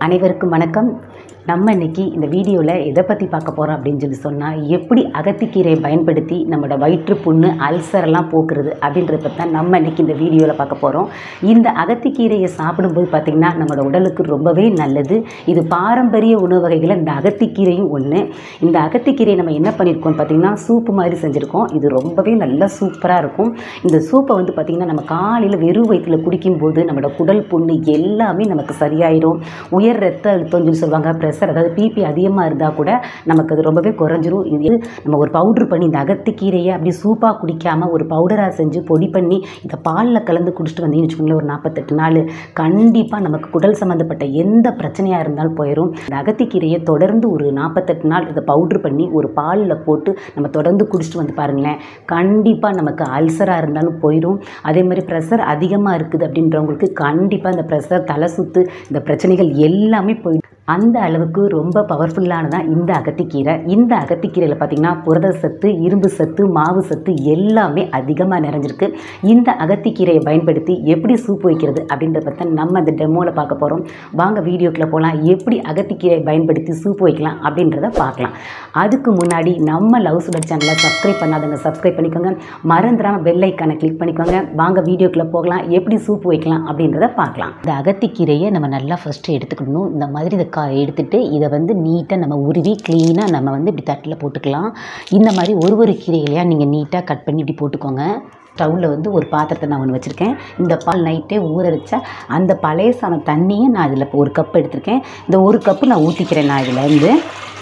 அனைவருக்கும் வணக்கம் நம்ம இன்னைக்கு இந்த வீடியோவில் எதை பற்றி பார்க்க போகிறோம் அப்படின்னு சொல்லி சொன்னால் எப்படி அகத்திக்கீரையை பயன்படுத்தி நம்மளோட வயிற்று புண்ணு அல்சரெல்லாம் போக்குறது அப்படின்றத பற்றி தான் நம்ம இன்னைக்கு இந்த வீடியோவில் பார்க்க போகிறோம் இந்த அகத்திக்கீரையை சாப்பிடும்போது பார்த்திங்கன்னா நம்மளோட உடலுக்கு ரொம்பவே நல்லது இது பாரம்பரிய உணவு வகைகளில் இந்த அகத்திக்கீரையும் ஒன்று இந்த அகத்திக்கீரையை நம்ம என்ன பண்ணியிருக்கோம் பார்த்திங்கன்னா சூப்பு மாதிரி செஞ்சுருக்கோம் இது ரொம்பவே நல்ல சூப்பராக இருக்கும் இந்த சூப்பை வந்து பார்த்திங்கன்னா நம்ம காலையில் வெறும் வயிற்றில் குடிக்கும்போது நம்மளோட குடல் புண்ணு எல்லாமே நமக்கு சரியாயிரும் உயர் ரத்த அழுத்தம்னு சொல்லி சொல்லுவாங்க ப்ரெஷர் அதாவது பிபி அதிகமாக இருந்தால் கூட நமக்கு அது ரொம்பவே குறைஞ்சிரும் இது நம்ம ஒரு பவுட்ரு பண்ணி இந்த அகத்திக்கீரையை அப்படியே சூப்பாக குடிக்காமல் ஒரு பவுடராக செஞ்சு பொடி பண்ணி இதை பாலில் கலந்து குடிச்சிட்டு வந்தீங்கன்னு வச்சுக்கோங்களேன் ஒரு நாற்பத்தெட்டு நாள் கண்டிப்பாக நமக்கு குடல் சம்மந்தப்பட்ட எந்த பிரச்சனையாக இருந்தாலும் போயிடும் இந்த அகத்திக்கீரையை தொடர்ந்து ஒரு நாற்பத்தெட்டு நாள் இதை பவுட்ரு பண்ணி ஒரு பாலில் போட்டு நம்ம தொடர்ந்து குடிச்சிட்டு வந்து பாருங்களேன் கண்டிப்பாக நமக்கு அல்சராக இருந்தாலும் போயிடும் அதே மாதிரி ப்ரெஷர் அதிகமாக இருக்குது அப்படின்றவங்களுக்கு கண்டிப்பாக இந்த ப்ரெஷர் தலை சுத்து இந்த பிரச்சனைகள் எல்லாமே போயிடும் அந்த அளவுக்கு ரொம்ப பவர்ஃபுல்லானதான் இந்த அகத்திக்கீரை இந்த அகத்திக்கீரையில் பார்த்திங்கன்னா புரத சத்து இரும்பு சத்து மாவு சத்து எல்லாமே அதிகமாக நிறைஞ்சிருக்கு இந்த அகத்திக்கீரையை பயன்படுத்தி எப்படி சூப் வைக்கிறது அப்படின்றத பற்றி நம்ம இந்த டெமோவில் பார்க்க போகிறோம் வாங்க வீடியோக்குள்ளே போகலாம் எப்படி அகத்திக்கீரையை பயன்படுத்தி சூப் வைக்கலாம் அப்படின்றத பார்க்கலாம் அதுக்கு முன்னாடி நம்ம லவ் சுடர் சேனலை சப்ஸ்கிரைப் பண்ணாதவங்க சப்ஸ்கிரைப் பண்ணிக்கோங்க மறந்துடாமல் பெல் ஐக்கானை கிளிக் பண்ணிக்கோங்க வாங்க வீடியோக்குள்ளே போகலாம் எப்படி சூப் வைக்கலாம் அப்படின்றத பார்க்கலாம் இந்த அகத்திக்கீரையை நம்ம நல்லா ஃபஸ்ட்டு எடுத்துக்கணும் இந்த மாதிரி இதை கா எடுத்துட்டு இதை வந்து நீட்டாக நம்ம உருவி க்ளீனாக நம்ம வந்து இப்படி தட்டில் போட்டுக்கலாம் இந்த மாதிரி ஒரு ஒரு கீரைகளையாக நீங்கள் நீட்டாக கட் பண்ணி இப்படி போட்டுக்கோங்க ஸ்டவ்வில் வந்து ஒரு பாத்திரத்தை நான் ஒன்று வச்சுருக்கேன் இந்த பால் நைட்டே ஊற வச்சா அந்த பழைய சாணம் தண்ணியை நான் இதில் இப்போ ஒரு கப் எடுத்திருக்கேன் இந்த ஒரு கப்பு நான் ஊற்றிக்கிறேன் நான் இதில் வந்து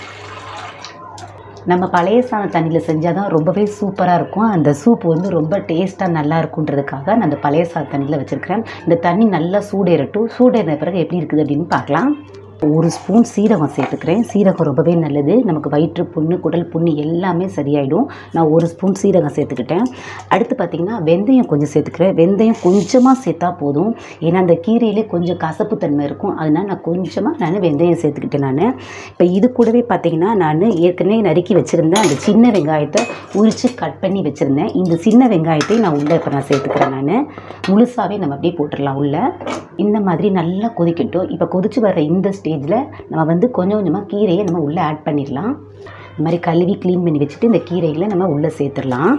நம்ம பழைய சாண தண்ணியில் செஞ்சால் தான் ரொம்பவே சூப்பராக இருக்கும் அந்த சூப் வந்து ரொம்ப டேஸ்ட்டாக நல்லா இருக்குன்றதுக்காக நான் அந்த பழைய சாண தண்ணியில் வச்சுருக்கிறேன் இந்த தண்ணி நல்லா சூடேறட்டும் சூடேறின பிறகு எப்படி இருக்குது அப்படின்னு பார்க்கலாம் ஒரு ஸ்பூன் சீரகம் சேர்த்துக்கிறேன் சீரகம் ரொம்பவே நல்லது நமக்கு வயிற்று புண்ணு குடல் புண்ணு எல்லாமே சரியாயிடும் நான் ஒரு ஸ்பூன் சீரகம் சேர்த்துக்கிட்டேன் அடுத்து பார்த்திங்கன்னா வெந்தயம் கொஞ்சம் சேர்த்துக்கிறேன் வெந்தயம் கொஞ்சமாக சேர்த்தா போதும் ஏன்னா அந்த கீரையிலே கொஞ்சம் கசப்பு தன்மை இருக்கும் அதனால் நான் கொஞ்சமாக நான் வெந்தயம் சேர்த்துக்கிட்டேன் நான் இப்போ இது கூடவே பார்த்திங்கன்னா நான் ஏற்கனவே நறுக்கி வச்சுருந்தேன் அந்த சின்ன வெங்காயத்தை உரித்து கட் பண்ணி வச்சுருந்தேன் இந்த சின்ன வெங்காயத்தை நான் உள்ளே இப்போ நான் சேர்த்துக்கிறேன் நான் முழுசாகவே நம்ம அப்படியே போட்டுடலாம் உள்ளே இந்த மாதிரி நல்லா கொதிக்கட்டும் இப்போ கொதிச்சு வர இந்த ஸ்டேஜில் நம்ம வந்து கொஞ்சம் கொஞ்சமாக கீரையை நம்ம உள்ளே ஆட் பண்ணிடலாம் இந்த மாதிரி கழுவி க்ளீன் பண்ணி வச்சுட்டு இந்த கீரைகளை நம்ம உள்ளே சேர்த்துடலாம்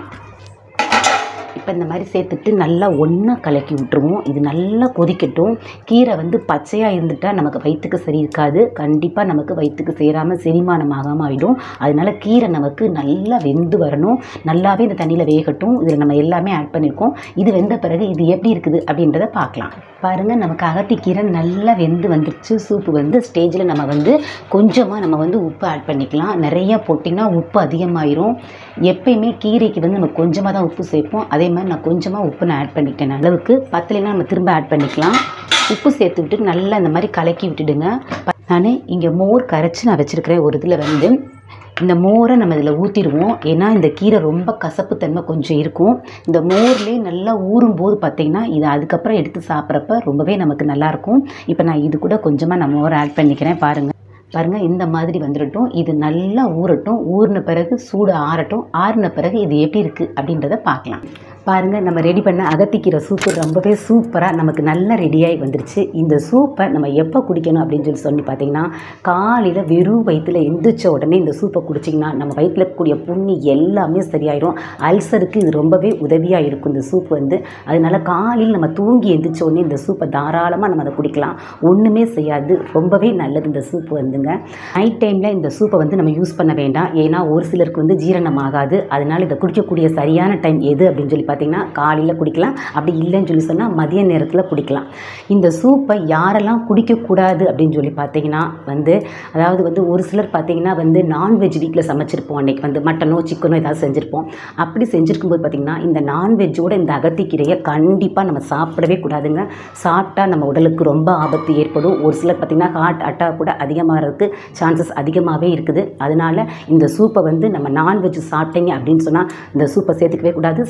இப்போ இந்த மாதிரி சேர்த்துட்டு நல்லா ஒன்றா கலக்கி விட்டுருவோம் இது நல்லா கொதிக்கட்டும் கீரை வந்து பச்சையாக இருந்துட்டால் நமக்கு வயிற்றுக்கு சரி இருக்காது கண்டிப்பாக நமக்கு வயிற்றுக்கு சேராமல் செரிமானம் ஆகாமல் ஆகிடும் அதனால் கீரை நமக்கு நல்லா வெந்து வரணும் நல்லாவே இந்த தண்ணியில் வேகட்டும் இதில் நம்ம எல்லாமே ஆட் பண்ணியிருக்கோம் இது வெந்த பிறகு இது எப்படி இருக்குது அப்படின்றத பார்க்கலாம் பாருங்கள் நமக்கு அகத்திக்கீரை நல்லா வெந்து வந்துருச்சு சூப்பு வந்து ஸ்டேஜில் நம்ம வந்து கொஞ்சமாக நம்ம வந்து உப்பு ஆட் பண்ணிக்கலாம் நிறையா போட்டிங்கன்னா உப்பு அதிகமாயிரும் எப்பயுமே கீரைக்கு வந்து நம்ம கொஞ்சமாக தான் உப்பு சேர்ப்போம் அதே மாதிரி நான் கொஞ்சமாக உப்பு நான் ஆட் பண்ணிட்டேன் அளவுக்கு பத்தலைன்னா நம்ம திரும்ப ஆட் பண்ணிக்கலாம் உப்பு சேர்த்து விட்டு நல்லா இந்த மாதிரி கலக்கி விட்டுடுங்க நான் இங்கே மோர் கரைச்சி நான் வச்சுருக்கிறேன் ஒரு இதில் வந்து இந்த மோரை நம்ம இதில் ஊற்றிடுவோம் ஏன்னா இந்த கீரை ரொம்ப கசப்புத்தன்மை கொஞ்சம் இருக்கும் இந்த மோர்லேயே நல்லா ஊறும்போது பார்த்திங்கன்னா இதை அதுக்கப்புறம் எடுத்து சாப்பிட்றப்ப ரொம்பவே நமக்கு நல்லாயிருக்கும் இப்போ நான் இது கூட கொஞ்சமாக நான் மோரை ஆட் பண்ணிக்கிறேன் பாருங்கள் பாருங்கள் இந்த மாதிரி வந்துடட்டும் இது நல்லா ஊறட்டும் ஊறின பிறகு சூடு ஆறட்டும் ஆறின பிறகு இது எப்படி இருக்குது அப்படின்றத பார்க்கலாம் பாருங்கள் நம்ம ரெடி பண்ண அகத்திக்கீரை சூப்பு ரொம்பவே சூப்பராக நமக்கு நல்லா ரெடியாகி வந்துருச்சு இந்த சூப்பை நம்ம எப்போ குடிக்கணும் அப்படின்னு சொல்லி சொல்லி பார்த்தீங்கன்னா காலையில் வெறும் வயிற்றில் எந்திரிச்ச உடனே இந்த சூப்பை குடிச்சிங்கன்னா நம்ம வயிற்றில் இருக்கக்கூடிய புண்ணி எல்லாமே சரியாயிடும் அல்சருக்கு இது ரொம்பவே உதவியாக இருக்கும் இந்த சூப் வந்து அதனால காலையில் நம்ம தூங்கி எந்திரிச்ச உடனே இந்த சூப்பை தாராளமாக நம்ம அதை குடிக்கலாம் ஒன்றுமே செய்யாது ரொம்பவே நல்லது இந்த சூப்பு வந்துங்க நைட் டைமில் இந்த சூப்பை வந்து நம்ம யூஸ் பண்ண வேண்டாம் ஏன்னா ஒரு சிலருக்கு வந்து ஜீரணம் ஆகாது அதனால் இதை குடிக்கக்கூடிய சரியான டைம் எது அப்படின்னு சொல்லி பார்த்தீங்கன்னா காலையில் குடிக்கலாம் அப்படி இல்லைன்னு சொல்லி சொன்னால் மதிய நேரத்தில் குடிக்கலாம் இந்த சூப்பை யாரெல்லாம் குடிக்கக்கூடாது அப்படின்னு சொல்லி பார்த்தீங்கன்னா வந்து அதாவது வந்து ஒரு சிலர் பார்த்தீங்கன்னா வந்து நான்வெஜ் வீட்டில் சமைச்சிருப்போம் அன்றைக்கி வந்து மட்டனோ சிக்கனோ ஏதாவது செஞ்சுருப்போம் அப்படி செஞ்சுருக்கும்போது பார்த்திங்கன்னா இந்த நான்வெஜ்ஜோட இந்த அகத்திக்கீரையை கண்டிப்பாக நம்ம சாப்பிடவே கூடாதுங்க சாப்பிட்டா நம்ம உடலுக்கு ரொம்ப ஆபத்து ஏற்படும் ஒரு சிலர் பார்த்திங்கன்னா ஹார்ட் அட்டாக் கூட அதிகமாகிறதுக்கு சான்சஸ் அதிகமாகவே இருக்குது அதனால் இந்த சூப்பை வந்து நம்ம நான்வெஜ் சாப்பிட்டீங்க அப்படின்னு சொன்னால் இந்த சூப்பை சேர்த்துக்கவே கூடாது சாப்பிடவே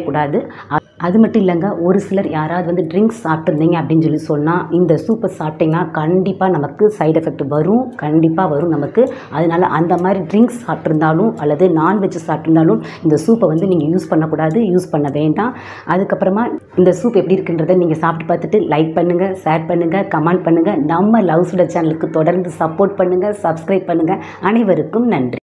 கூடாது அ- அது மட்டும் இல்லைங்க ஒரு சிலர் யாராவது வந்து ட்ரிங்க்ஸ் சாப்பிட்ருந்தீங்க அப்படின்னு சொல்லி சொன்னால் இந்த சூப்பை சாப்பிட்டீங்கன்னா கண்டிப்பாக நமக்கு சைடு எஃபெக்ட் வரும் கண்டிப்பாக வரும் நமக்கு அதனால அந்த மாதிரி ட்ரிங்க்ஸ் சாப்பிட்ருந்தாலும் அல்லது நான்வெஜ் சாப்பிட்ருந்தாலும் இந்த சூப்பை வந்து நீங்கள் யூஸ் பண்ணக்கூடாது யூஸ் பண்ண வேண்டாம் அதுக்கப்புறமா இந்த சூப் எப்படி இருக்குன்றதை நீங்கள் சாப்பிட்டு பார்த்துட்டு லைக் பண்ணுங்கள் ஷேர் பண்ணுங்கள் கமெண்ட் பண்ணுங்கள் நம்ம லவ் சுட சேனலுக்கு தொடர்ந்து சப்போர்ட் பண்ணுங்கள் சப்ஸ்கிரைப் பண்ணுங்கள் அனைவருக்கும் நன்றி